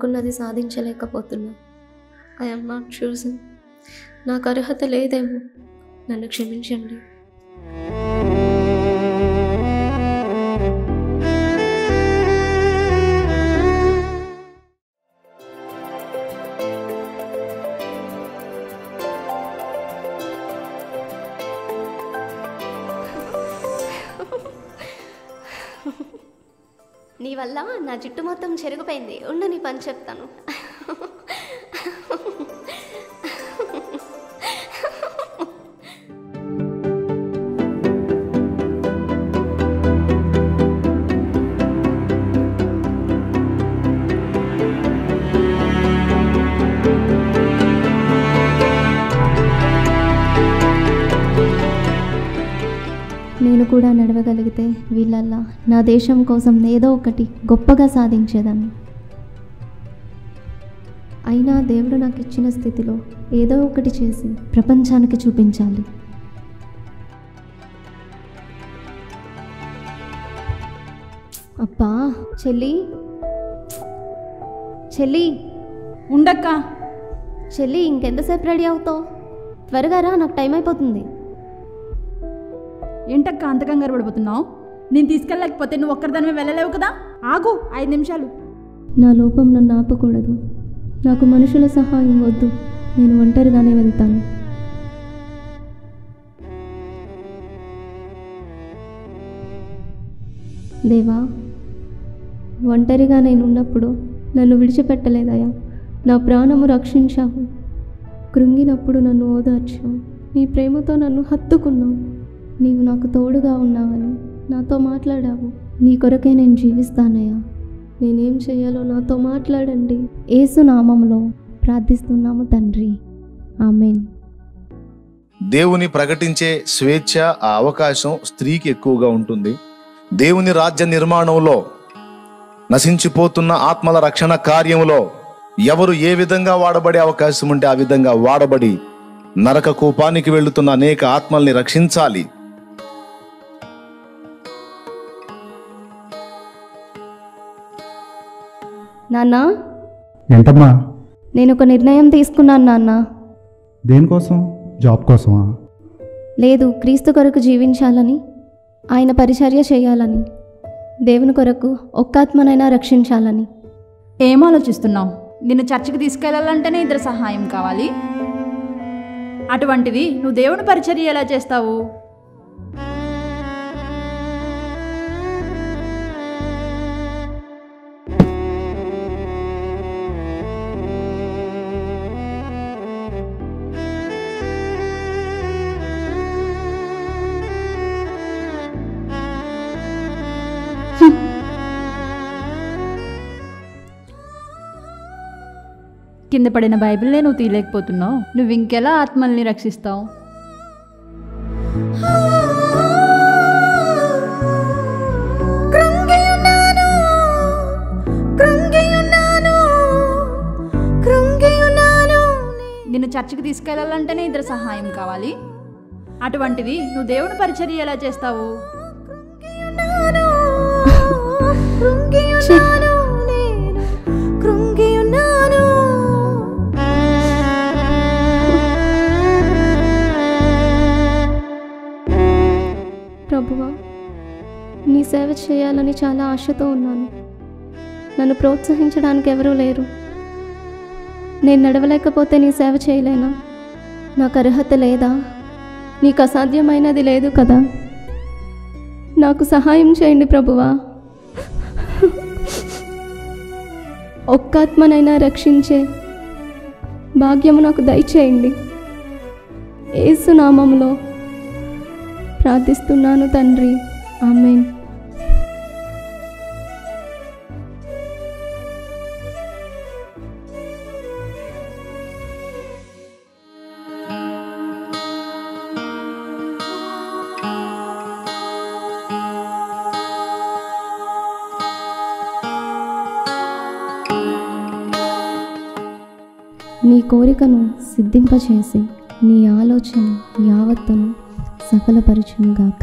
అనుకున్నది సాధించలేకపోతున్నా I'm not choosing నాకు అర్హత లేదేమో నన్ను క్షమించండి నీ వల్ల నా జుట్టు మొత్తం చెరిగిపోయింది ఉండు నీ పని చెప్తాను నేను కూడా నడవగలిగితే వీళ్ళల్లా నా దేశం కోసం ఏదో ఒకటి గొప్పగా సాధించేదాన్ని అయినా దేవుడు నాకు ఇచ్చిన స్థితిలో ఏదో ఒకటి చేసి ప్రపంచానికి చూపించాలి అబ్బా చెల్లి చెల్లి ఉండక్క చెల్లి ఇంకెంతసేపు రెడీ అవుతావు త్వరగా రా నాకు టైం అయిపోతుంది ఏంటక్క అంత కంగారు పడిపోతున్నావు నేను తీసుకెళ్ళలేకపోతే నువ్వు ఒక్కరిదానివే వెళ్ళలేవు కదా ఆగు ఐదు నిమిషాలు నా లోపం నన్ను ఆపకూడదు నాకు మనుషుల సహాయం వద్దు నేను ఒంటరిగానే వెళ్తాను దేవా ఒంటరిగా నేను ఉన్నప్పుడు నన్ను విడిచిపెట్టలేదయా నా ప్రాణము రక్షించావు కృంగినప్పుడు నన్ను ఓదార్చావు నీ ప్రేమతో నన్ను హత్తుకున్నావు నీవు నాకు తోడుగా ఉన్నావని నాతో మాట్లాడావు నీ కొరకే నేను జీవిస్తానయ్యా నేనేం చేయాలో నాతో మాట్లాడండి ఏసు నామంలో ప్రార్థిస్తున్నాము తండ్రి ఆమెన్ దేవుని ప్రకటించే స్వేచ్ఛ ఆ అవకాశం స్త్రీకి ఎక్కువగా ఉంటుంది దేవుని రాజ్య నిర్మాణంలో నశించిపోతున్న ఆత్మల రక్షణ కార్యంలో ఎవరు ఏ విధంగా వాడబడే అవకాశం ఉంటే ఆ విధంగా వాడబడి నరక కూపానికి వెళుతున్న అనేక ఆత్మల్ని రక్షించాలి నాన్న ఏంటమ్మా నేను ఒక నిర్ణయం తీసుకున్నాను నాన్న దేనికోసం జాబ్ కోసమా లేదు క్రీస్తు కొరకు జీవించాలని ఆయన పరిచర్య చేయాలని దేవుని కొరకు ఒక్కాత్మనైనా రక్షించాలని ఏం ఆలోచిస్తున్నావు నిన్ను చర్చికి తీసుకెళ్ళాలంటేనే ఇద్దరు సహాయం కావాలి అటువంటిది నువ్వు దేవుని పరిచర్య ఎలా చేస్తావు కింద పడిన బైబిల్నే నువ్వు తీయలేకపోతున్నావు నువ్వు ఇంకెలా ఆత్మల్ని రక్షిస్తావు నిన్ను చర్చికి తీసుకెళ్ళాలంటేనే ఇద్దరు సహాయం కావాలి అటువంటిది నువ్వు దేవుని పరిచర్య ఎలా చేస్తావు ప్రభువా నీ సేవ చేయాలని చాలా ఆశతో ఉన్నాను నన్ను ప్రోత్సహించడానికి ఎవరూ లేరు నేను నడవలేకపోతే నీ సేవ చేయలేనా నాకు అర్హత లేదా నీకు అసాధ్యమైనది లేదు కదా నాకు సహాయం చేయండి ప్రభువా ఒక్కాత్మనైనా రక్షించే భాగ్యము నాకు దయచేయండి ఏసునామంలో ప్రార్థిస్తున్నాను తండ్రి ఆమెన్ నీ కోరికను సిద్ధింపచేసి నీ ఆలోచన యావత్తును సఫలపరచునుగాక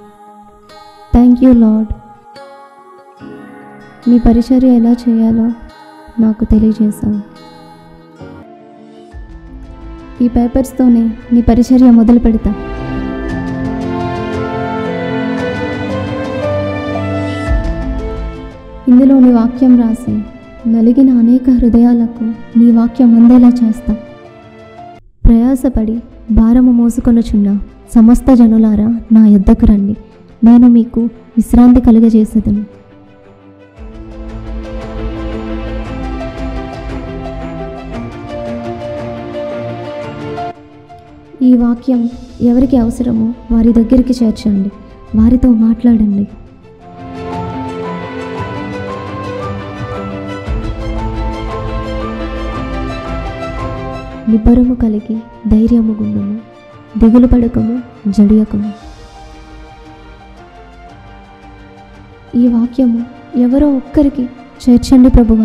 థ్యాంక్ యూ లార్డ్ నీ పరిచర్య ఎలా చేయాలో నాకు తెలియజేశావు ఈ పేపర్స్తోనే నీ పరిచర్య మొదలు పెడతా ఇందులో నీ వాక్యం రాసి నలిగిన అనేక హృదయాలకు నీ వాక్యం అందేలా చేస్తా ప్రయాసపడి భారము మోసుకొనుచున్న సమస్త జనులారా నా యొద్దకు రండి నేను మీకు విశ్రాంతి కలుగజేసేదను ఈ వాక్యం ఎవరికి అవసరమో వారి దగ్గరికి చేర్చండి వారితో మాట్లాడండి నిబ్బరము కలిగి ధైర్యము గుండము దిగులు పడకము జడియకము ఈ వాక్యము ఎవరో ఒక్కరికి చేర్చండి ప్రభువా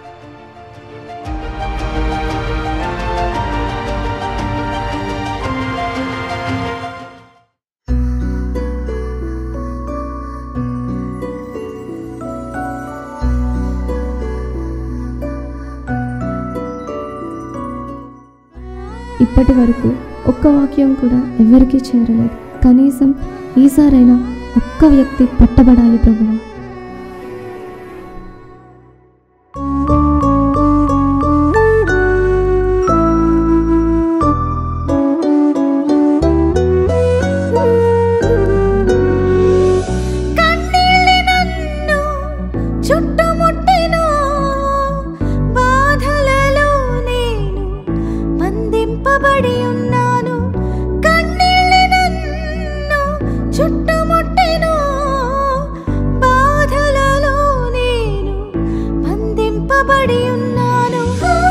ఇప్పటి వరకు ఒక్క వాక్యం కూడా ఎవరికీ చేరలేదు కనీసం ఈసారైనా ఒక్క వ్యక్తి పట్టబడాలి ప్రభువా కన్నీళ్ళే నన్ను చుట్టుముట్టెను బాధలలో నేను బంధింపబడి ఉన్నాను కన్నీళ్ళే నన్ను చుట్టుముట్టెను బాధలలో నేను బంధింపబడి ఉన్నాను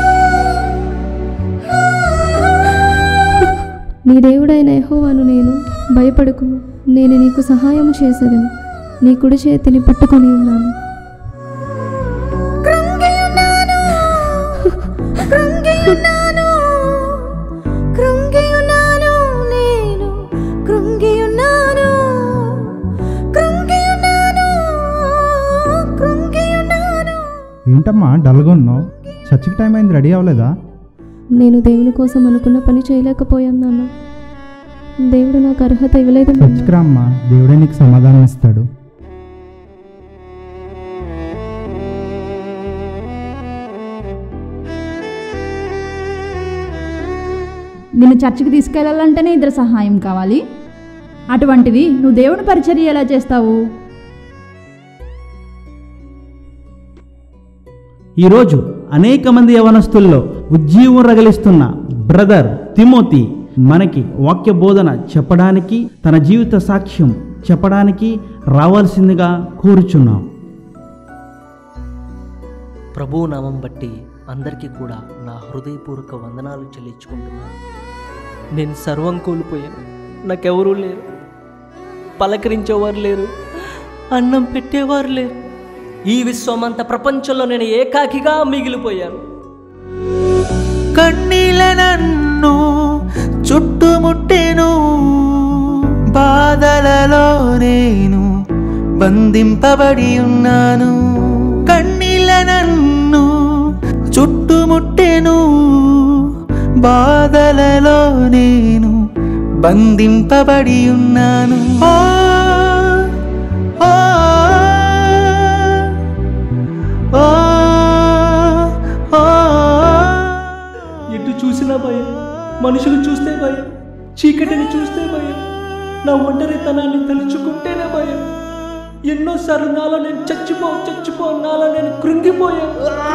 నీ దేవుడైన యెహోవాను నేను భయపడకుము నేను నీకు సహాయం చేసేదను నీ కుడి చేతిని పట్టుకొని ఉన్నాను కృంగి ఉన్నాను కృంగి ఉన్నాను కృంగి ఉన్నాను నేను కృంగి ఉన్నాను కృంగి ఉన్నాను కృంగి ఉన్నాను ఏంటమ్మా డల్గా ఉన్నావు చర్చికి టైం అయింది రెడీ అవ్వలేదా నేను దేవుని కోసం అనుకున్న పని చేయలేకపోయాను నాన్న దేవుడు నాకు అర్హత ఇవ్వలేదు నాన్న. చర్చికి రామ్మా దేవుడే నీకు సమాధానం ఇస్తాడు నిన్ను చర్చికి తీసుకెళ్ళాలంటేనే ఇద్దరు సహాయం కావాలి అటువంటివి నువ్వు దేవుని పరిచర్య ఎలా చేస్తావు ఈరోజు అనేక మంది యవనస్తుల్లో ఉజ్జీవం రగిలిస్తున్న బ్రదర్ తిమోతి మనకి వాక్య బోధన చెప్పడానికి తన జీవిత సాక్ష్యం చెప్పడానికి రావాల్సిందిగా కోరుచున్నాం ప్రభు నామం బట్టి అందరికీ కూడా నా హృదయపూర్వక వందనాలు చెల్లించుకుంటున్నాను నేను సర్వం కోల్పోయాను నాకెవరూ లేరు పలకరించేవారు లేరు అన్నం పెట్టేవారు లేరు ఈ విశ్వమంత ప్రపంచంలో నేను ఏకాకిగా మిగిలిపోయాను కన్నీల నన్ను చుట్టుముట్టెను బాధలలో నేను బంధింపబడి ఉన్నాను కన్నీల నన్ను చుట్టుముట్టెను బాధలలో నేను బంధింపబడి ఉన్నాను ఓ, ఓ, ఓ, ఓ, ఎటు చూసినా భయం మనుషులు చూస్తే భయం చీకటిని చూస్తే భయం నా ఒంటరితనాన్ని తలుచుకుంటేనే భయం ఎన్నోసార్లు నాలో నేను చచ్చిపో చచ్చిపో నాలో నేను కృంగిపోయాను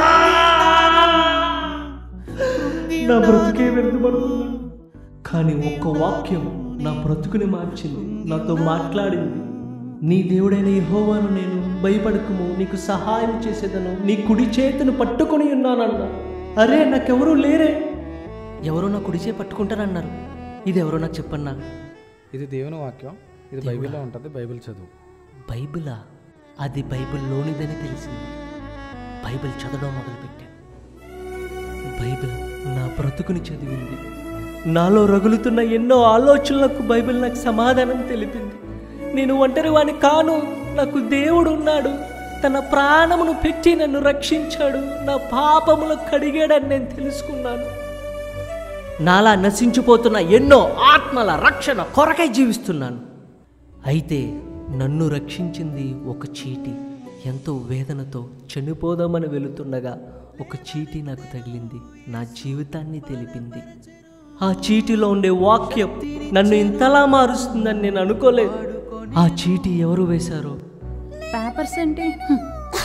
నా బ్రతుకే వ్యర్థమనుకున్నాను కానీ ఒక్క వాక్యం నా బ్రతుకుని మార్చింది నాతో మాట్లాడింది నీ దేవుడైన యెహోవాను నేను భయపడకము నీకు సహాయం చేసేదను నీ కుడి చేతిని పట్టుకొని ఉన్నానన్నా అరే నాకెవరూ లేరే ఎవరో నా కుడి చేయి పట్టుకుంటారన్నారు ఇది ఎవరో నాకు చెప్పన్నా ఇది దేవుని వాక్యం ఇది బైబిల్లో ఉంటుంది బైబిల్ చదువు బైబిలా అది బైబిల్లోనిదని తెలిసింది బైబిల్ చదవడం మొదలుపెట్టాను బైబిల్ నా బ్రతుకుని చదివింది నాలో రగులుతున్న ఎన్నో ఆలోచనలకు బైబిల్ నాకు సమాధానం తెలిపింది నేను ఒంటరి వాని కాను నాకు దేవుడు ఉన్నాడు తన ప్రాణమును పెట్టి నన్ను రక్షించాడు నా పాపములు కడిగాడని నేను తెలుసుకున్నాను నాలా నశించిపోతున్న ఎన్నో ఆత్మల రక్షణ కొరకై జీవిస్తున్నాను అయితే నన్ను రక్షించింది ఒక చీటి ఎంతో వేదనతో చనిపోదామని వెళుతుండగా ఒక చీటి నాకు తగిలింది నా జీవితాన్ని తెలిపింది ఆ చీటిలో ఉండే వాక్యం నన్ను ఇంతలా మారుస్తుందని నేను అనుకోలేదు ఆ చీటి ఎవరు వేశారో పేపర్స్ ఏంటి హ్మ్.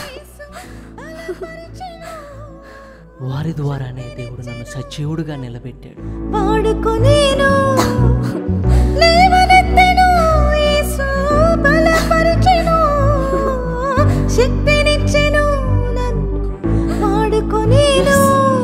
వారి ద్వారానే దేవుడు నన్ను సజీవుడుగా నిలబెట్టాడు వాడుకొనేను లేవనెత్తెను యేసు బలపరిచెను శక్తినిచ్చెను నన్ను వాడుకొనేను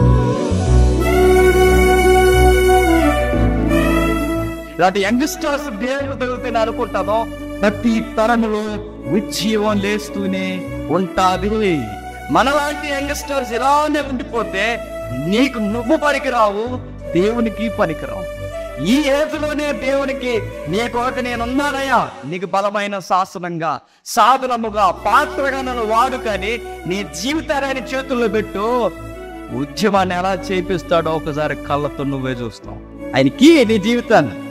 ఇలాంటి యంగ్స్టర్స్ దేవుడు తగులుతుంది అనుకుంటానో ప్రతి తరంలో ఉజ్జీవం లేస్తూనే ఉంటాది మనలాంటి యంగ్స్టర్స్ ఇలానే ఉండిపోతే నీకు నువ్వు పనికిరావు దేవునికి పనికిరావు ఈ ఏజ్లోనే దేవునికి నీ కొరకు నేనున్నానయ్యా నీకు బలమైన శాసనంగా సాధనముగా పాత్రగా నన్ను వాడుకని నీ జీవితాన్ని చేతుల్లో పెట్టు ఉద్యమాన్ని ఎలా చేపిస్తాడో ఒకసారి కళ్ళతో నువ్వే చూస్తావు ఆయనకి నీ జీవితాన్ని